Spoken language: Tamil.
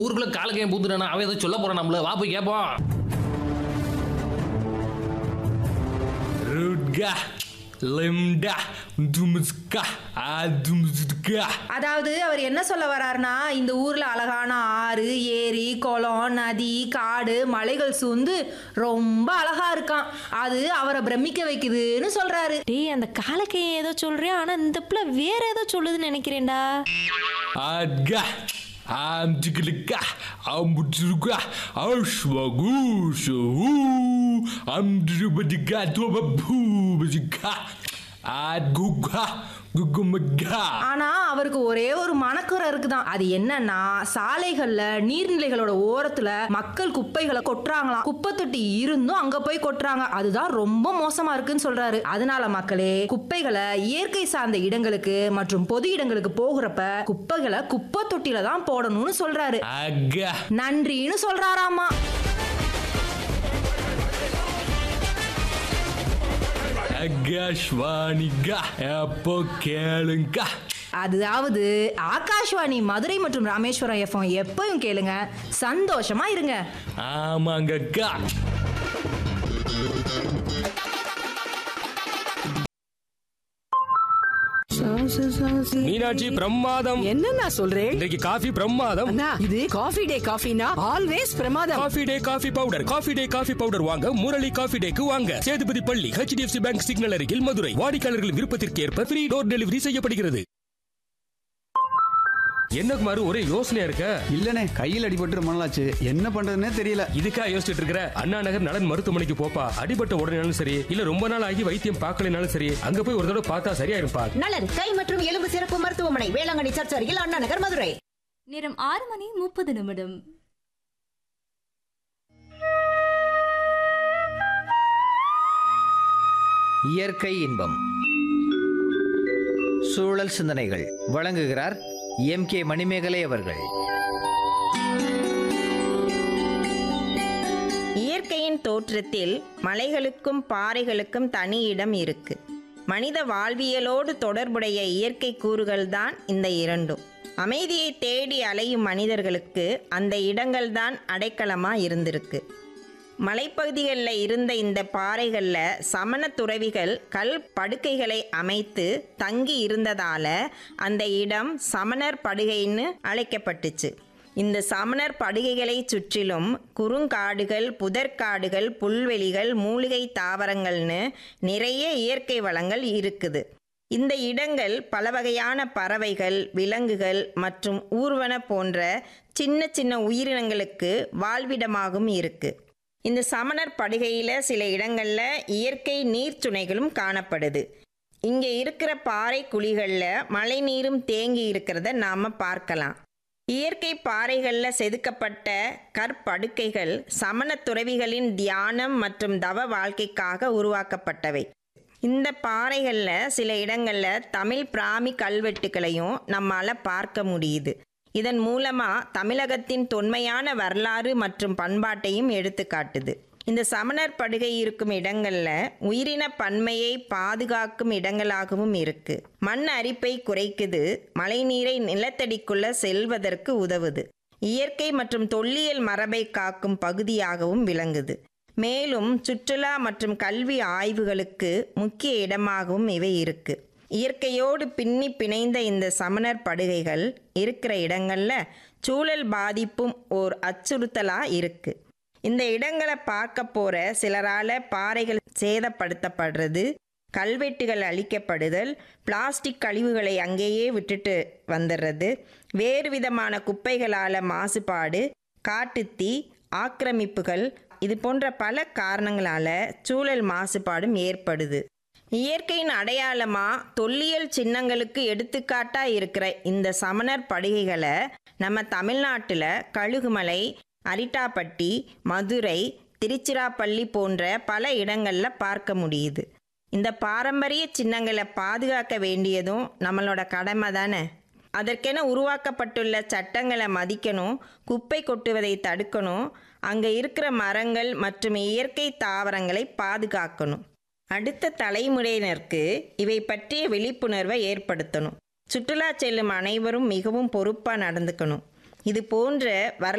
ஊருக்குள்ள காலக்கையும் பூத்துட்டானா அவன் ஏதோ சொல்ல போறான் நம்மள வா போய் கேட்போம் ருட்கா லிம்டா தும்ஸ்கா அதும்ஸ்கா அதாவது அவர் என்ன சொல்ல வர்றாருன்னா இந்த ஊர்ல அழகான ஆறு ஏரி குளம் நதி காடு மலைகள் சூழ்ந்து ரொம்ப அழகா இருக்கான் அது அவரை பிரமிக்க வைக்குதுன்னு சொல்றாரு டேய் அந்த காலக்கையை ஏதோ சொல்றியா ஆனா இந்த பிள்ளை வேற ஏதோ சொல்லுதுன்னு நினைக்கிறேன்டா ஆட்கா ஆம்ஜிகளுக்கா ஆம்புட்ருக்கா ஆஷ்வகூஷு அம்துபதிகா துபபூபதிகா ஆட்குகா குகுமகா ஆனா அவருக்கு ஒரே ஒரு மனக்குறை இருக்குதான் அது என்னன்னா சாலைகள்ல நீர்நிலைகளோட ஓரத்துல மக்கள் குப்பைகளை கொட்டுறாங்களாம் குப்பை தொட்டி இருந்தும் அங்க போய் கொட்டுறாங்க அதுதான் ரொம்ப மோசமா இருக்குன்னு சொல்றாரு அதனால மக்களே குப்பைகளை இயற்கை சார்ந்த இடங்களுக்கு மற்றும் பொது இடங்களுக்கு போகிறப்ப குப்பைகளை குப்பை தொட்டில தான் போடணும்னு சொல்றாரு ஆகா நன்றின்னு சொல்றாராமா ஆகாஷ்வாணிகா எப்போ கேளுங்கா அதாவது ஆகாஷ்வாணி மதுரை மற்றும் ராமேஸ்வரம் எஃப்எம் எப்பவும் கேளுங்க சந்தோஷமா இருங்க ஆமாங்கக்கா மீனாட்சி பிரமாதம் என்னண்ணா சொல்றேன் இன்றைக்கு காஃபி பிரமாதம் அண்ணா இது காஃபி டே காஃபினா ஆல்வேஸ் பிரமாதம் coffee day coffee powder coffee day coffee powder வாங்க முரளி காஃபி டேக்கு வாங்க சேதுபதி பள்ளி ஹெச்டிஎஃப்சி பேங்க் சிக்னல் அருகில் மதுரை வாடிக்கையாளர்கள் விருப்பத்திற்கு ஏற்ப ஃப்ரீ டோர் டெலிவரி செய்யப்படுகிறது என்ன குமார் ஒரே யோசனையா இருக்க இல்லனே கையில் அடிபட்டு ரொம்ப நாளாச்சு என்ன பண்றதுன்னே தெரியல இதுக்கா யோசிச்சுட்டு இருக்கிற அண்ணா நகர் நலன் மருத்துவமனைக்கு போப்பா அடிபட்ட உடனேனாலும் சரி இல்ல ரொம்ப நாள் ஆகி வைத்தியம் பார்க்கலைனாலும் சரி அங்க போய் ஒரு தடவை பார்த்தா சரியா இருப்பா நலன் கை மற்றும் எலும்பு சிறப்பு மருத்துவமனை வேளாங்கண்ணி சர்ச் அருகில் அண்ணா நகர் மதுரை நேரம் ஆறு மணி முப்பது நிமிடம் இயற்கை இன்பம் சூழல் சிந்தனைகள் வழங்குகிறார் எம் கே மணிமேகலை அவர்கள் இயற்கையின் தோற்றத்தில் மலைகளுக்கும் பாறைகளுக்கும் தனி இடம் இருக்கு மனித வாழ்வியலோடு தொடர்புடைய இயற்கை கூறுகள்தான் இந்த இரண்டும் அமைதியை தேடி அலையும் மனிதர்களுக்கு அந்த இடங்கள்தான் அடைக்கலமா இருந்திருக்கு மலைப்பகுதிகளில் இருந்த இந்த பாறைகளில் சமண துறவிகள் கல் படுக்கைகளை அமைத்து தங்கி இருந்ததால அந்த இடம் சமணர் படுகைன்னு அழைக்கப்பட்டுச்சு இந்த சமணர் படுகைகளை சுற்றிலும் குறுங்காடுகள் புதர்க்காடுகள் புல்வெளிகள் மூலிகை தாவரங்கள்னு நிறைய இயற்கை வளங்கள் இருக்குது இந்த இடங்கள் பல வகையான பறவைகள் விலங்குகள் மற்றும் ஊர்வன போன்ற சின்ன சின்ன உயிரினங்களுக்கு வாழ்விடமாகவும் இருக்கு இந்த சமணர் படுகையில் சில இடங்களில் இயற்கை நீர்ச்சுனைகளும் காணப்படுது இங்கே இருக்கிற பாறை குழிகளில் மழை நீரும் தேங்கி இருக்கிறத நாம் பார்க்கலாம் இயற்கை பாறைகளில் செதுக்கப்பட்ட கற்படுக்கைகள் சமண துறவிகளின் தியானம் மற்றும் தவ வாழ்க்கைக்காக உருவாக்கப்பட்டவை இந்த பாறைகளில் சில இடங்களில் தமிழ் பிராமி கல்வெட்டுகளையும் நம்மால் பார்க்க முடியுது இதன் மூலமாக தமிழகத்தின் தொன்மையான வரலாறு மற்றும் பண்பாட்டையும் எடுத்து காட்டுது இந்த சமணர் படுகை இருக்கும் இடங்கள்ல உயிரின பன்மையை பாதுகாக்கும் இடங்களாகவும் இருக்கு மண் அரிப்பை குறைக்குது மழைநீரை நிலத்தடிக்குள்ள செல்வதற்கு உதவுது இயற்கை மற்றும் தொல்லியல் மரபை காக்கும் பகுதியாகவும் விளங்குது மேலும் சுற்றுலா மற்றும் கல்வி ஆய்வுகளுக்கு முக்கிய இடமாகவும் இவை இருக்கு இயற்கையோடு பின்னி பிணைந்த இந்த சமணர் படுகைகள் இருக்கிற இடங்கள்ல சூழல் பாதிப்பும் ஓர் அச்சுறுத்தலா இருக்கு இந்த இடங்களை பார்க்க போற சிலரால பாறைகள் சேதப்படுத்தப்படுறது கல்வெட்டுகள் அழிக்கப்படுதல் பிளாஸ்டிக் கழிவுகளை அங்கேயே விட்டுட்டு வந்துடுறது வேறு விதமான குப்பைகளால் மாசுபாடு காட்டுத்தீ ஆக்கிரமிப்புகள் இது போன்ற பல காரணங்களால் சூழல் மாசுபாடும் ஏற்படுது இயற்கையின் அடையாளமா தொல்லியல் சின்னங்களுக்கு எடுத்துக்காட்டா இருக்கிற இந்த சமணர் படுகைகளை நம்ம தமிழ்நாட்டில் கழுகுமலை அரிட்டாப்பட்டி மதுரை திருச்சிராப்பள்ளி போன்ற பல இடங்களில் பார்க்க முடியுது இந்த பாரம்பரிய சின்னங்களை பாதுகாக்க வேண்டியதும் நம்மளோட கடமை தானே அதற்கென உருவாக்கப்பட்டுள்ள சட்டங்களை மதிக்கணும் குப்பை கொட்டுவதை தடுக்கணும் அங்கே இருக்கிற மரங்கள் மற்றும் இயற்கை தாவரங்களை பாதுகாக்கணும் அடுத்த தலைமுறையினருக்கு இவை பற்றிய விழிப்புணர்வை ஏற்படுத்தணும் சுற்றுலா செல்லும் அனைவரும் மிகவும் பொறுப்பாக நடந்துக்கணும் இது போன்ற வரலாற்று